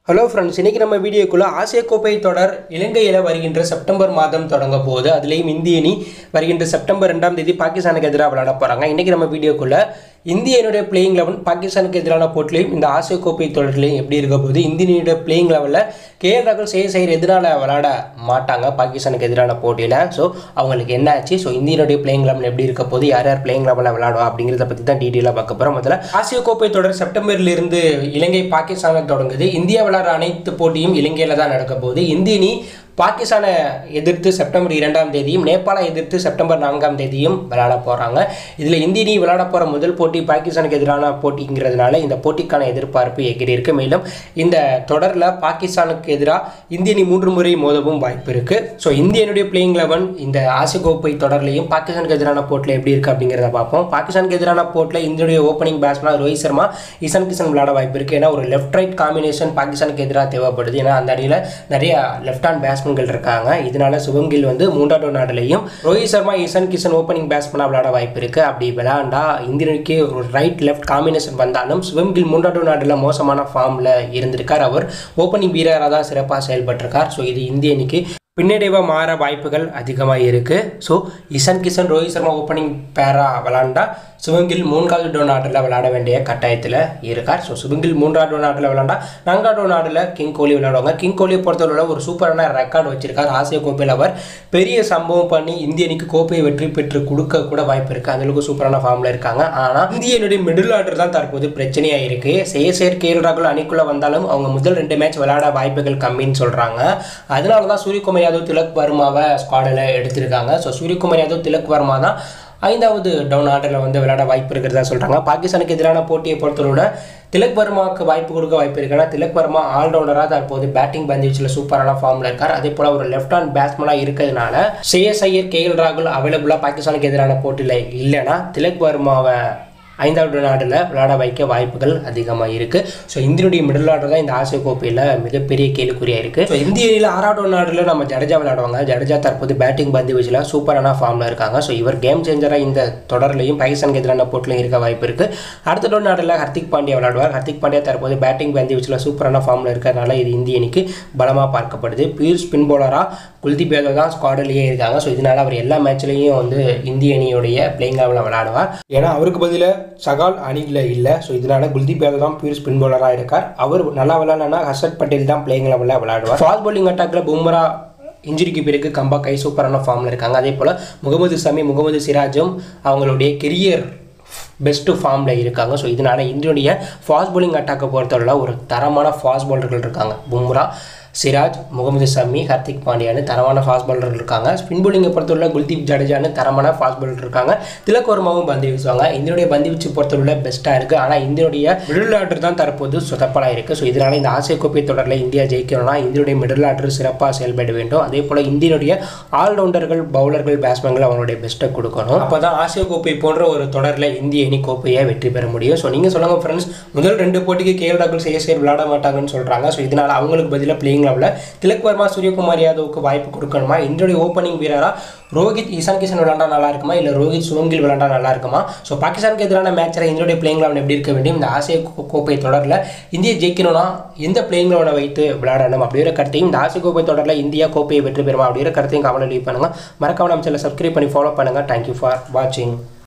hello friends இன்றைக்கி நம்ம வீடியோக்குள்ளே ஆசிய கோப்பை தொடர் இலங்கையில் வருகின்ற செப்டம்பர் மாதம் தொடங்க போகுது அதுலேயும் இந்திய அணி வருகின்ற செப்டம்பர் ரெண்டாம் தேதி பாகிஸ்தானுக்கு எதிராக விளையாட போகிறாங்க இன்றைக்கி நம்ம வீடியோக்குள்ளே இந்திய அணியுடைய பிளேயிங் லெவன் பாகிஸ்தானுக்கு எதிரான போட்டிலையும் இந்த ஆசிய கோப்பை தொடர்லையும் எப்படி இருக்க போகுது இந்திய அணியுடைய பிளேயிங் லெவலில் கே எல் ராகுல் செய்ய செய்கிற எதிரால விளையாட மாட்டாங்க பாகிஸ்தானுக்கு எதிரான போட்டியில் ஸோ அவங்களுக்கு என்ன ஆச்சு ஸோ இந்தியனுடைய பிளேயிங் லெவல் எப்படி இருக்க போகுது யார் யார் பிளேயிங் லெவலில் விளையாடுவா அப்படிங்கிறத பற்றி தான் டீட்டெயிலாக பார்க்க போகிறோம் முதல்ல ஆசிய கோப்பை தொடர் செப்டம்பரில் இருந்து இலங்கை பாகிஸ்தானில் தொடங்குது இந்தியா விளையாடுற அனைத்து போட்டியும் இலங்கையில் தான் நடக்க போகுது இந்திய அணி பாகிஸ்தானை எதிர்த்து செப்டம்பர் இரண்டாம் தேதியும் நேபாளை எதிர்த்து செப்டம்பர் நான்காம் தேதியும் விளையாட போகிறாங்க இதில் இந்திய அணி விளையாட போகிற முதல் போட்டி பாகிஸ்தானுக்கு எதிரான போட்டிங்கிறதுனால இந்த போட்டிக்கான எதிர்பார்ப்பு எகிரி இருக்கு மேலும் இந்த தொடரில் பாகிஸ்தானுக்கு எதிராக இந்திய அணி மூன்று முறை மோதவும் வாய்ப்பு இருக்குது ஸோ இந்தியனுடைய பிளேயிங் லெவன் இந்த ஆசிய கோப்பை தொடர்லையும் பாகிஸ்தானுக்கு எதிரான போட்டில் எப்படி இருக்குது அப்படிங்கிறத பார்ப்போம் பாகிஸ்தானுக்கு எதிரான போட்டில் இந்தியுடைய ஓப்பனிங் பேட்ஸ்மேன் ரோஹித் சர்மா இசான் கிஷன் விளையாட வாய்ப்பு இருக்குது ஏன்னா ஒரு லெஃப்ட் ரைட் காம்பினேஷன் பாகிஸ்தானுக்கு எதிராக தேவைப்படுது ஏன்னா அந்த அடியில் நிறைய லெஃப்ட் ஹேண்ட் பேட்ஸ்மேன்கள் இருக்காங்க இதனால சுபம் கில் வந்து மூன்றாவது நாடுலையும் ரோஹித் சர்மா இசான் கிஷன் ஓப்பனிங் பேட்ஸ்மேனாக விளையாட வாய்ப்பு இருக்குது அப்படி விளையாண்டா இந்தியனுக்கு ஒரு ரைட் லெஃப்ட் காம்பினேஷன் வந்தாலும் சுபம் கில் மூன்றாவது நாட்டில் மோசமான ஃபார்மில் இருந்திருக்கார் அவர் ஓப்பனிங் வீரராக தான் சிறப்பாக செயல்பட்டிருக்கார் ஸோ இது இந்திய அணிக்கு பின்னடைவாக மாற வாய்ப்புகள் அதிகமாக இருக்குது ஸோ இசன் கிஷன் ரோஹித் சர்மா ஓப்பனிங் பேரா விளாண்டா சுபங்கில் மூன்றாவது டோ நாட்டில் விளையாட வேண்டிய கட்டாயத்தில் இருக்கார் ஸோ சுபங்கில் மூன்றாவது டோ நாட்டில் விளையாண்டா நான்காவது டோ நாட்டில் கிங் கோலி விளையாடுவாங்க கிங் கோலியை பொறுத்தவரை ஒரு சூப்பரான ரெக்கார்டு வச்சிருக்கார் ஆசிய கோப்பையில் அவர் பெரிய சம்பவம் பண்ணி இந்திய அணிக்கு கோப்பையை வெற்றி பெற்று கொடுக்க கூட வாய்ப்பு இருக்குது அந்தளவுக்கு சூப்பரான ஃபார்மில் இருக்காங்க ஆனால் இந்திய அணியுடைய மிடில் ஆர்டர் தான் தற்போது பிரச்சனையாக இருக்குது சேசேர் கே எல் ராகுல் அணிக்குள்ளே வந்தாலும் அவங்க முதல் ரெண்டு மேட்ச் விளையாட வாய்ப்புகள் கம்மின்னு சொல்கிறாங்க அதனால தான் சூரியகுமார் யாதவ் திலக் வர்மாவை ஸ்குவாடில் எடுத்திருக்காங்க ஸோ சூரியகுமார் யாதவ் திலக் வர்மா தான் ஐந்தாவது டவுன் ஆர்டரில் வந்து விளையாட வாய்ப்பு இருக்கிறதா சொல்கிறாங்க பாகிஸ்தானுக்கு எதிரான போட்டியை பொறுத்தவரோட திலக் வர்மாவுக்கு வாய்ப்பு கொடுக்க வாய்ப்பு இருக்கு ஏன்னா திலக் வர்மா ஆல்ரவுண்டராக தற்போது பேட்டிங் பந்து வீச்சில் சூப்பரான ஃபார்மில் இருக்கார் அதே போல் ஒரு லெஃப்ட் ஹேண்ட் பேட்ஸ்மனாக இருக்கிறதுனால சேஎஸ் ஐயர் கே எல் ராகுல் அவைலபிளாக பாகிஸ்தானுக்கு எதிரான போட்டியில் இல்லைன்னா திலக் வர்மாவை ஐந்தாவது நாட்டில் விளையாட வைக்க வாய்ப்புகள் அதிகமாக இருக்குது ஸோ இந்தியனுடைய மிடில் ஆர்டர் தான் இந்த ஆசிய கோப்பையில் மிகப்பெரிய கேள்விக்குறியாக இருக்குது ஸோ இந்திய அணியில் ஆறாவது நாட்டில் நம்ம ஜடேஜா விளையாடுவாங்க ஜடேஜா தற்போது பேட்டிங் பந்து வீச்சில் சூப்பரான ஃபார்மில் இருக்காங்க ஸோ இவர் கேம் சேஞ்சராக இந்த தொடர்லையும் பாகிஸ்தானுக்கு எதிரான போட்டிலையும் இருக்க வாய்ப்பு இருக்குது அடுத்த டோன் நாட்டில் ஹர்திக் பாண்டியா விளையாடுவார் ஹர்திக் பாண்டியா தற்போது பேட்டிங் பந்து வீச்சில் சூப்பரான ஃபார்மில் இருக்கிறதுனால இது இந்திய அணிக்கு பலமாக பார்க்கப்படுது பியூர் ஸ்பின் போலராக குல்தீப் யாதவ் தான் ஸ்குவாடிலேயே இருக்காங்க ஸோ இதனால் அவர் எல்லா மேட்ச்லேயும் வந்து இந்திய அணியுடைய பிளேயிங் லெவலில் விளையாடுவார் ஏன்னா அவருக்கு பதிலாக சகால் அணியில் இல்லை ஸோ இதனால குல்தீப் யாதவ் தான் பியூர் ஸ்பின் பவுலராக இருக்கார் அவர் நல்லா விளையாடனா ஹர்ஷத் பட்டேல் தான் பிளேயிங் லெவலில் விளையாடுவார் ஃபாஸ்ட் பவுலிங் அட்டாக்கில் பும்ரா இன்ஜுரிக்கு பிறகு கம்பா கை சூப்பரான ஃபார்மில் இருக்காங்க அதே போல் முகமது சமி முகமது சிராஜும் அவங்களுடைய கெரியர் பெஸ்ட்டு ஃபார்மில் இருக்காங்க ஸோ இதனால் இந்தியனுடைய ஃபாஸ்ட் பவுலிங் அட்டாக்கை பொறுத்தவரை ஒரு தரமான ஃபாஸ்ட் பவுலர்கள் இருக்காங்க பும்ரா சிராஜ் முகமது சமி ஹர்திக் பாண்டியான்னு தரமான ஃபாஸ்ட் பாலர்கள் இருக்காங்க ஸ்பின் பவுலிங்கை பொறுத்தவரை குல்தீப் ஜடேஜான்னு தரமான ஃபாஸ்ட் பாலர் இருக்காங்க திலக் வர்மாவும் பந்து வீசுவாங்க இந்தியனுடைய பந்து வீச்சு பொறுத்தவரை பெஸ்ட்டாக இருக்குது ஆனால் இந்தியனுடைய மிடில் ஆர்டர் தான் தற்போது சொதப்பலாக இருக்குது ஸோ இதனால் இந்த ஆசிய கோப்பை தொடரில் இந்தியா ஜெயிக்கணும்னா இந்தியனுடைய மிடில் ஆர்டர் சிறப்பாக செயல்பட வேண்டும் அதே போல் இந்தியனுடைய ஆல்ரவுண்டர்கள் பவுலர்கள் பேட்ஸ்மேன்கள் அவங்களுடைய பெஸ்ட்டை கொடுக்கணும் அப்போ தான் ஆசிய கோப்பை போன்ற ஒரு தொடரில் இந்திய அணி கோப்பையை வெற்றி பெற முடியும் ஸோ நீங்கள் சொல்லுங்கள் ஃப்ரெண்ட்ஸ் முதல் ரெண்டு போட்டிக்கு கேஎல் ராகுல் செய்ய சேர் விளையாட மாட்டாங்கன்னு சொல்கிறாங்க ஸோ இதனால் அவங்களுக்கு பதிலாக பிளேயிங் லெவலில் திலக் வர்மா சூரியகுமார் யாதவுக்கு வாய்ப்பு கொடுக்கணுமா இந்தியுடைய ஓப்பனிங் வீரராக ரோஹித் ஈசான் கிஷன் விளாண்டா நல்லா இருக்குமா இல்லை ரோஹித் சுவங்கில் விளாண்டா நல்லா இருக்குமா ஸோ பாகிஸ்தானுக்கு எதிரான மேட்சில் இந்தியுடைய பிளேயிங் லெவன் எப்படி இருக்க வேண்டும் இந்த ஆசிய கோப்பை தொடரில் இந்தியா ஜெயிக்கணும்னா எந்த பிளேயிங் லெவனை வைத்து விளையாடணும் அப்படிங்கிற கருத்தையும் இந்த ஆசிய கோப்பை தொடரில் இந்தியா கோப்பையை வெற்றி பெறுமா அப்படிங்கிற கருத்தையும் கவலை லீவ் பண்ணுங்கள் மறக்காம நம்ம சேனல் சப்ஸ்கிரைப் பண்ணி ஃபாலோ பண்ணுங்கள் தேங்க்யூ ஃபார் வாட்சிங்